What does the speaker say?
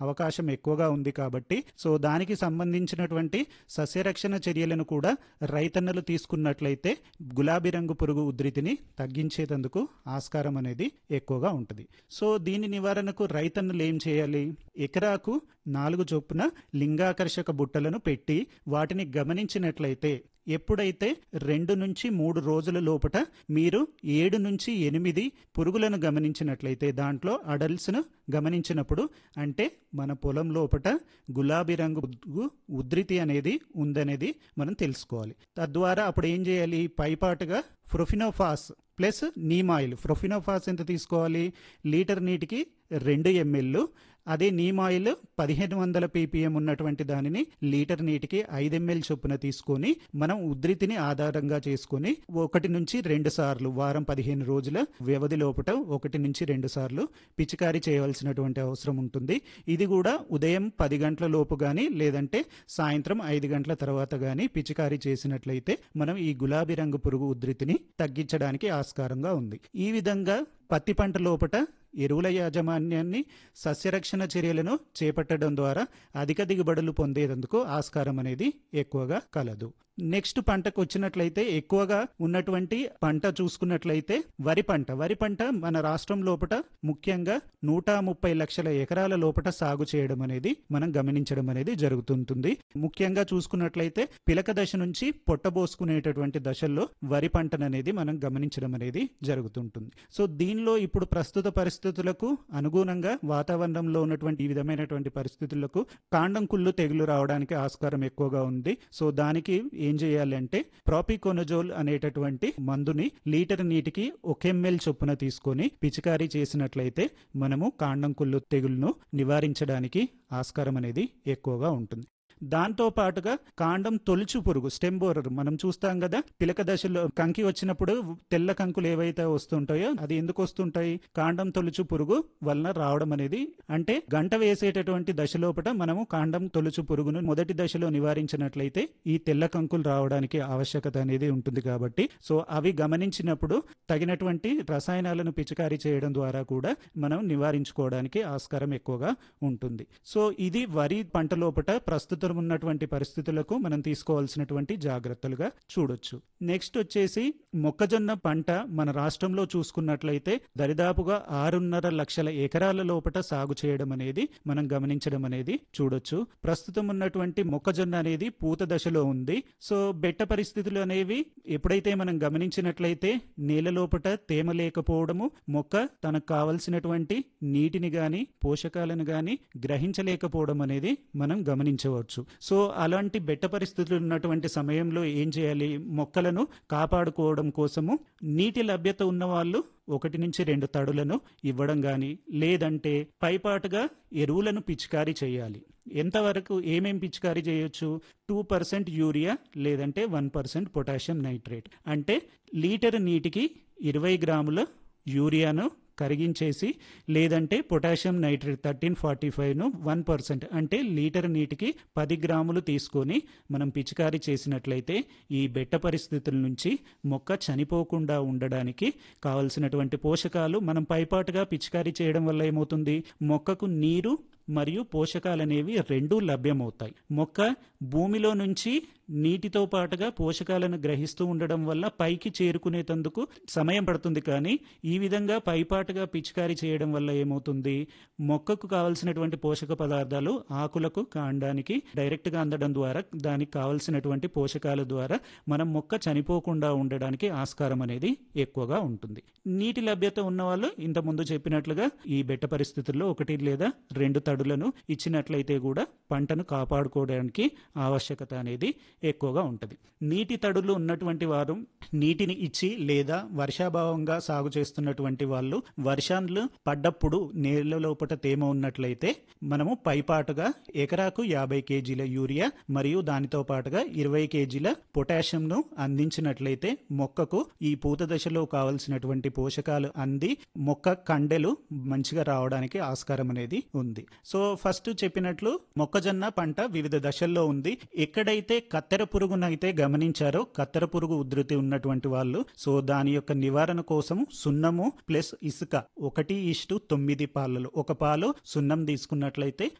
అవకాశం ఎక్కువగా ఉంది కాబట్టి సో దానికి సంబంధించినటువంటి సస్యరక్షణ చర్యలను కూడా రైతన్నలు తీసుకున్నట్లయితే గులాబీ రంగు పురుగు ఉధృతిని తగ్గించేందుకు ఆస్కారం అనేది ఎక్కువగా ఉంటుంది సో దీని నివారణకు రైతన్నలు ఏం చేయాలి ఎకరాకు నాలుగు చొప్పున లింగాకర్షక బుట్టలను పెట్టి వాటిని గమనించినట్లయితే ఎప్పుడైతే రెండు నుంచి మూడు రోజుల లోపట మీరు ఏడు నుంచి ఎనిమిది పురుగులను గమనించినట్లయితే దాంట్లో అడల్ట్స్ను గమనించినప్పుడు అంటే మన పొలం లోపట గులాబీ రంగు పురుగు ఉధృతి అనేది ఉందనేది మనం తెలుసుకోవాలి తద్వారా అప్పుడు ఏం చేయాలి పైపాటుగా ఫ్రొఫినోఫాస్ ప్లస్ నీమాయిల్ ఫ్రొఫినోఫాస్ ఎంత తీసుకోవాలి లీటర్ నీటికి రెండు ఎంఎల్ అదే నీమాయిల్ పదిహేను వందల పీపీఎం ఉన్నటువంటి దానిని లీటర్ నీటికి ఐదు ఎంఎల్ చొప్పున తీసుకొని మనం ఉధృతిని ఆధారంగా చేసుకొని ఒకటి నుంచి రెండు సార్లు వారం పదిహేను రోజుల వ్యవధి లోపల ఒకటి నుంచి రెండు సార్లు పిచికారీ చేయవలసినటువంటి అవసరం ఉంటుంది ఇది కూడా ఉదయం పది గంటల లోపు కానీ లేదంటే సాయంత్రం ఐదు గంటల తర్వాత కానీ పిచికారీ చేసినట్లయితే మనం ఈ గులాబీ రంగు పురుగు ఉధృతిని తగ్గించడానికి ఆస్కారంగా ఉంది ఈ విధంగా పత్తి పంట లోపట ఎరువుల యాజమాన్యాన్ని సస్యరక్షణ చర్యలను చేపట్టడం ద్వారా అధిక దిగుబడులు పొందేందుకు ఆస్కారం అనేది ఎక్కువగా కలదు నెక్స్ట్ పంటకు వచ్చినట్లయితే ఎక్కువగా ఉన్నటువంటి పంట చూసుకున్నట్లయితే వరి పంట వరి పంట మన రాష్ట్రం లోపట ముఖ్యంగా నూట ముప్పై లక్షల ఎకరాల లోపట సాగు చేయడం అనేది మనం గమనించడం అనేది జరుగుతుంటుంది ముఖ్యంగా చూసుకున్నట్లయితే పిలక దశ నుంచి పొట్టబోసుకునేటటువంటి దశల్లో వరి పంటను అనేది మనం గమనించడం అనేది జరుగుతుంటుంది సో దీనిలో ఇప్పుడు ప్రస్తుత పరిస్థితులకు అనుగుణంగా వాతావరణంలో ఉన్నటువంటి ఈ విధమైనటువంటి పరిస్థితులకు కాండం కుళ్ళు తెగులు రావడానికి ఆస్కారం ఎక్కువగా ఉంది సో దానికి ఏం చేయాలంటే ప్రాపికోనజోల్ అనేటటువంటి మందుని లీటర్ నీటికి ఒక ఎంఎల్ చొప్పున తీసుకొని పిచికారీ చేసినట్లయితే మనము కాండం కుళ్ళు తెగులును నివారించడానికి ఆస్కారం అనేది ఎక్కువగా ఉంటుంది దాంతో పాటుగా కాండం తొలుచు పురుగు స్టెమ్ బోరర్ మనం చూస్తాం కదా పిలక దశలో కంకి వచ్చినప్పుడు తెల్ల కంకులు ఏవైతే వస్తుంటాయో అది ఎందుకు వస్తుంటాయి కాండం తొలుచు పురుగు వలన రావడం అనేది అంటే గంట వేసేటటువంటి దశలోపట మనము కాండం తొలుచు పురుగును మొదటి దశలో నివారించినట్లయితే ఈ తెల్ల కంకులు రావడానికి ఆవశ్యకత అనేది ఉంటుంది కాబట్టి సో అవి గమనించినప్పుడు తగినటువంటి రసాయనాలను పిచికారీ చేయడం ద్వారా కూడా మనం నివారించుకోవడానికి ఆస్కారం ఎక్కువగా ఉంటుంది సో ఇది వరి పంట లోపట ప్రస్తుతం ఉన్నటువంటి పరిస్థితులకు మనం తీసుకోవాల్సినటువంటి జాగ్రత్తలుగా చూడొచ్చు నెక్స్ట్ వచ్చేసి మొక్కజొన్న పంట మన రాష్ట్రంలో చూసుకున్నట్లయితే దరిదాపుగా ఆరున్నర లక్షల ఎకరాల లోపట సాగు చేయడం అనేది మనం గమనించడం అనేది చూడొచ్చు ప్రస్తుతం ఉన్నటువంటి మొక్కజొన్న అనేది పూత దశలో ఉంది సో బెట్ట పరిస్థితులు అనేవి ఎప్పుడైతే మనం గమనించినట్లయితే నేల లోపట తేమ లేకపోవడము మొక్క తనకు కావలసినటువంటి నీటిని గాని పోషకాలను గాని గ్రహించలేకపోవడం అనేది మనం గమనించవచ్చు సో అలాంటి బెట్ట పరిస్థితులు ఉన్నటువంటి సమయంలో ఏం చేయాలి మొక్కలను కాపాడుకోవడం కోసము నీటి లభ్యత ఉన్న వాళ్ళు ఒకటి నుంచి రెండు తడులను ఇవ్వడం గాని లేదంటే పైపాటుగా ఎరువులను పిచికారీ చేయాలి ఎంతవరకు ఏమేం పిచికారీ చేయొచ్చు టూ పర్సెంట్ యూరియా లేదంటే వన్ పర్సెంట్ పొటాషియం నైట్రేట్ అంటే లీటర్ నీటికి ఇరవై గ్రాముల యూరియాను కరిగించేసి లేదంటే పొటాషియం నైట్రేట్ థర్టీన్ ఫార్టీ ఫైవ్ను వన్ పర్సెంట్ అంటే లీటర్ నీటికి పది గ్రాములు తీసుకొని మనం పిచికారీ చేసినట్లయితే ఈ బెట్ట పరిస్థితుల నుంచి మొక్క చనిపోకుండా ఉండడానికి కావలసినటువంటి పోషకాలు మనం పైపాటుగా పిచికారీ చేయడం వల్ల ఏమవుతుంది మొక్కకు నీరు మరియు పోషకాలు అనేవి రెండూ లభ్యమవుతాయి మొక్క భూమిలో నుంచి నీటితో పాటుగా పోషకాలను గ్రహిస్తూ ఉండడం వల్ల పైకి చేరుకునేటందుకు సమయం పడుతుంది కానీ ఈ విధంగా పైపాటుగా పిచికారీ చేయడం వల్ల ఏమవుతుంది మొక్కకు కావలసినటువంటి పోషక పదార్థాలు ఆకులకు కాండానికి డైరెక్ట్గా అందడం ద్వారా దానికి కావలసినటువంటి పోషకాల ద్వారా మనం మొక్క చనిపోకుండా ఉండడానికి ఆస్కారం అనేది ఎక్కువగా ఉంటుంది నీటి లభ్యత ఉన్న వాళ్ళు ఇంత ముందు చెప్పినట్లుగా ఈ బెట్ట పరిస్థితుల్లో ఒకటి లేదా రెండు తడులను ఇచ్చినట్లయితే కూడా పంటను కాపాడుకోవడానికి ఆవశ్యకత అనేది ఎక్కువగా ఉంటుంది నీటి తడులు ఉన్నటువంటి వారు నీటిని ఇచ్చి లేదా వర్షాభావంగా సాగు చేస్తున్నటువంటి వాళ్ళు వర్షాలు పడ్డప్పుడు నేల లోపల తేమ ఉన్నట్లయితే మనము పైపాటుగా ఎకరాకు యాభై కేజీల యూరియా మరియు దానితో పాటుగా ఇరవై కేజీల పొటాషియంను అందించినట్లయితే మొక్కకు ఈ పూత దశలో కావలసినటువంటి పోషకాలు అంది మొక్క కండెలు మంచిగా రావడానికి ఆస్కారం అనేది ఉంది సో ఫస్ట్ చెప్పినట్లు మొక్కజొన్న పంట వివిధ దశల్లో ఉంది ఎక్కడైతే కత్తెర పురుగునైతే గమనించారో కత్తెర పురుగు ఉధృతి ఉన్నటువంటి వాళ్ళు సో దాని యొక్క నివారణ కోసం సున్నము ప్లస్ ఇసుక ఒకటి ఇష్టు తొమ్మిది పాలలో ఒక పాలు సున్నం తీసుకున్నట్లయితే